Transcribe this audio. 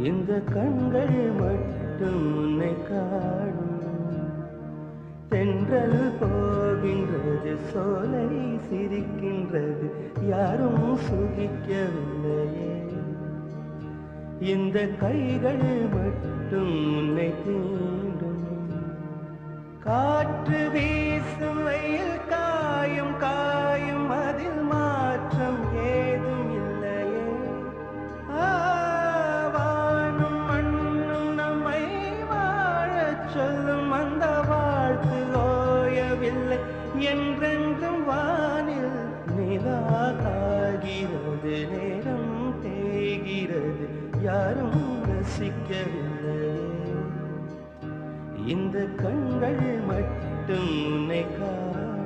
இந்த கண்கள் மட்டும் உன்னை காணும் தென்றல் போகின்றது சோலை சிரிக்கின்றது யாரும் சுகிக்கவில்லையே இந்த கைகள் மட்டும் உன்னை தீண்டும் காற்று வீசும் வெயில் காயும் காயும் அதில் மாற்றம் ஏதும் இல்லையே ஆ, வானும் மண்ணும் நம்மை வாழச் சொல்லும் அந்த வாழ்த்து ஓயவில்லை என்றென்றும் வானில் நிலா காகிறது நேரம் தேய்கிறது யாரும் ரசிக்கவில்லையே இந்த கண்கள் மட்டும் உன்னை காணும்